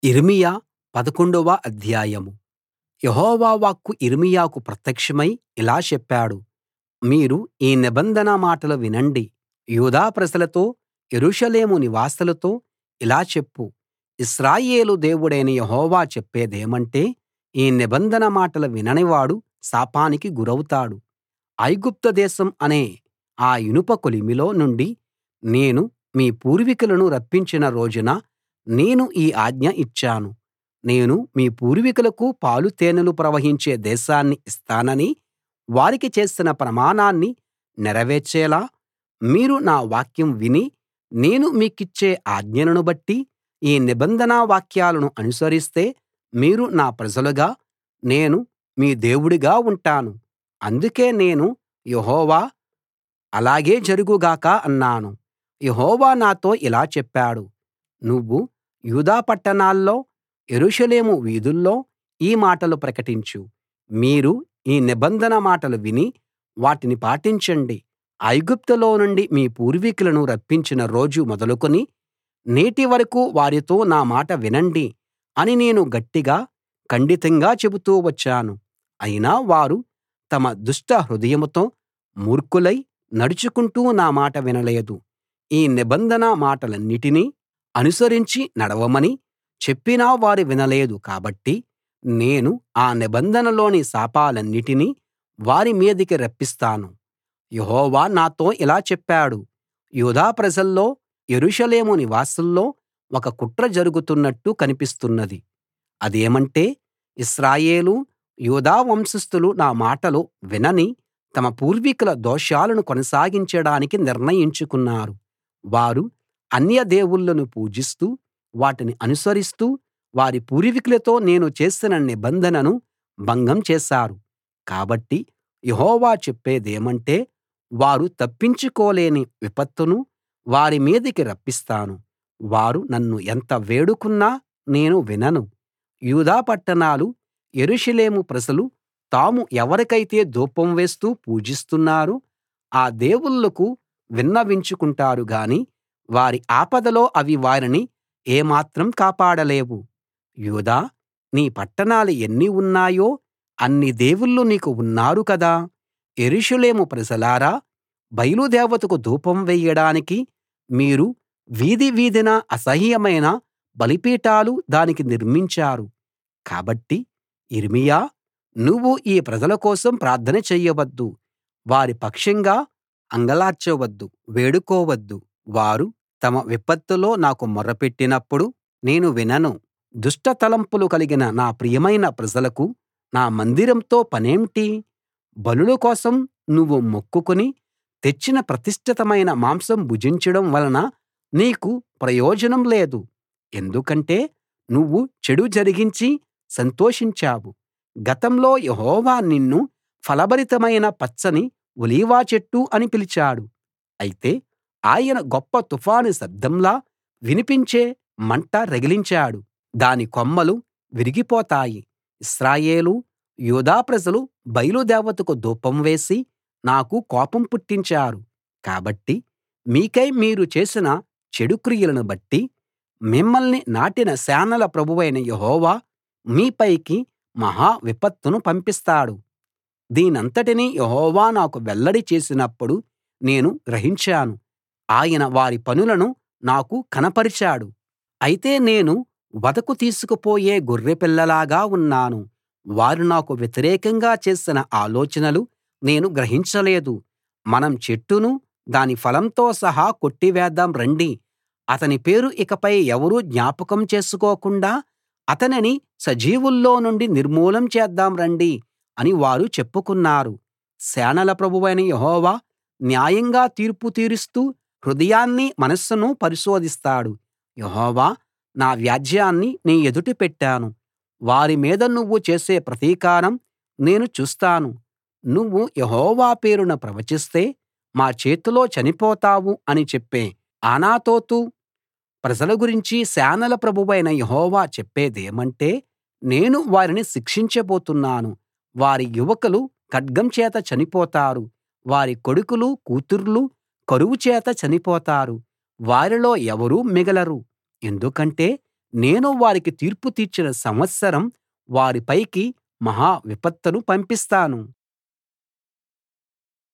యిర్మీయా పదకొండవ అధ్యాయం యెహోవా వాక్కు యిర్మీయాకు ప్రత్యక్షమై ఇలా చెప్పాడు మీరు ఈ నిబంధన మాటలు వినండి యూదా ప్రజలతో యెరూషలేము నివాసులతో ఇలా చెప్పు ఇశ్రాయేలు దేవుడైన యెహోవా చెప్పేదేమంటే ఈ నిబంధన మాటలు విననివాడు శాపానికి గురౌతాడు ఐగుప్తు దేశం అనే ఆ ఇనుప కొలిమిలో నుండి నేను మీ పూర్వీకులను రప్పించిన రోజున నేను ఈ ఆజ్ఞ ఇచ్చాను నేను మీ పూర్వీకులకు పాలు తేనెలు ప్రవహించే దేశాన్ని ఇస్తానని వారికి చేసిన ప్రమాణాన్ని నెరవేర్చేలా మీరు నా వాక్యం విని నేను మీకిచ్చే ఆజ్ఞలను బట్టి ఈ నిబంధన వాక్యాలను అనుసరిస్తే మీరు నా ప్రజలుగా నేను మీ దేవుడుగా ఉంటాను అందుకే నేను యెహోవా అలాగే జరుగు గాక అన్నాను యెహోవా నాతో ఇలా చెప్పాడు నువ్వు యూదా పట్టణాల్లో యెరూషలేము వీధుల్లో ఈ మాటలు ప్రకటించు మీరు ఈ నిబంధన మాటలు విని వాటిని పాటించండి ఐగుప్తులో నుండి మీ పూర్వీకులను రప్పించిన రోజు మొదలుకుని నేటి వరకూ వారితో నా మాట వినండి అని నేను గట్టిగా ఖండితంగా చెబుతూ వచ్చాను అయినా వారు తమ దుష్ట హృదయంతో మూర్ఖులై నడుచుకుంటూ నా మాట వినలేదు ఈ నిబంధన మాటలన్నిటినీ అనుసరించి నడవమని చెప్పినా వారు వినలేదు కాబట్టి నేను ఆ నిబంధనలోని శాపాలన్నిటినీ వారి మీదికి రప్పిస్తాను యెహోవా నాతో ఇలా చెప్పాడు యూదా ప్రజల్లో యెరూషలేము నివాసుల్లో ఒక కుట్ర జరుగుతున్నట్టు కనిపిస్తున్నది అదేమంటే ఇశ్రాయేలు యూదా వంశస్థులు నా మాటలు వినని తమ పూర్వీకుల దోషాలను కొనసాగించడానికి నిర్ణయించుకున్నారు వారు అన్య దేవుళ్ళను పూజిస్తూ వాటిని అనుసరిస్తూ వారి పూర్వీకులతో నేను చేసిన నిబంధనను భంగం చేశారు కాబట్టి యెహోవా చెప్పేదేమంటే వారు తప్పించుకోలేని విపత్తును వారి మీదికి రప్పిస్తాను వారు నన్ను ఎంత వేడుకున్నా నేను వినను యూదా పట్టణాలు యెరూషలేము ప్రజలు తాము ఎవరికైతే ధూపం వేస్తూ పూజిస్తున్నారో ఆ దేవుళ్ళకు విన్నవించుకుంటారు గాని వారి ఆపదలో అవి వారిని ఏమాత్రం కాపాడలేవు యూదా నీ పట్టణాలు ఎన్ని ఉన్నాయో అన్ని దేవుళ్ళు నీకు ఉన్నారు కదా యెరూషలేము ప్రజలారా బయలు దేవతకు ధూపం వేయడానికి మీరు వీధి వీధినా అసహ్యమైన బలిపీఠాలు దానికి నిర్మించారు కాబట్టి యిర్మీయా నువ్వు ఈ ప్రజల కోసం ప్రార్థన చెయ్యవద్దు వారి పక్షంగా అంగలార్చవద్దు వేడుకోవద్దు వారు తమ విపత్తులో నాకు మొర్రపెట్టినప్పుడు నేను వినను దుష్ట తలంపులు కలిగిన నా ప్రియమైన ప్రజలకు నా మందిరంతో పనేంటి బలుల కోసం నువ్వు మొక్కుకుని తెచ్చిన ప్రతిష్ఠితమైన మాంసం భుజించడం వలన నీకు ప్రయోజనం లేదు ఎందుకంటే నువ్వు చెడు జరిగించి సంతోషించావు గతంలో యెహోవా నిన్ను ఫలభరితమైన పచ్చని ఒలీవ చెట్టు అని పిలిచాడు అయితే ఆయన గొప్ప తుఫాను శబ్దంలా వినిపించే మంట రగిలించాడు దాని కొమ్మలు విరిగిపోతాయి ఇశ్రాయేలు యూదా ప్రజలు బయలు దేవతకు ధూపం వేసి నాకు కోపం పుట్టించారు కాబట్టి మీకై మీరు చేసిన చెడు క్రియలను బట్టి మిమ్మల్ని నాటిన సేనల ప్రభువైన యెహోవా మీపైకి మహా విపత్తును పంపిస్తాడు దీనంతటినీ యెహోవా నాకు వెల్లడి చేసినప్పుడు నేను గ్రహించాను ఆయన వారి పనులను నాకు కనపరిచాడు అయితే నేను వధకు తీసుకుపోయే గొర్రెపిల్లలాగా ఉన్నాను వారు నాకు వ్యతిరేకంగా చేసిన ఆలోచనలు నేను గ్రహించలేదు మనం చెట్టును దాని ఫలంతో సహా కొట్టివేద్దాం రండి అతని పేరు ఇకపై ఎవరూ జ్ఞాపకం చేసుకోకుండా అతనిని సజీవుల్లో నుండి నిర్మూలం చేద్దాం రండి అని వారు చెప్పుకున్నారు సేనల ప్రభువైన యెహోవా న్యాయంగా తీర్పు తీరుస్తూ హృదయాన్ని మనస్సును పరిశోధిస్తాడు యెహోవా నా వ్యాజ్యాన్ని నీ ఎదుట పెట్టాను వారి మీద నువ్వు చేసే ప్రతీకారం నేను చూస్తాను నువ్వు యెహోవా పేరున ప్రవచిస్తే మా చేతిలో చనిపోతావు అని చెప్పే అనాతోతు ప్రజల గురించి సేనల ప్రభువైన యెహోవా చెప్పేదేమంటే నేను వారిని శిక్షించబోతున్నాను వారి యువకులు ఖడ్గం చేత చనిపోతారు వారి కొడుకులు కూతుర్లు కరువు చేత చనిపోతారు వారిలో ఎవరూ మిగలరు ఎందుకంటే నేను వారికి తీర్పు తీర్చిన సంవత్సరం వారి పైకి మహా విపత్తును పంపిస్తాను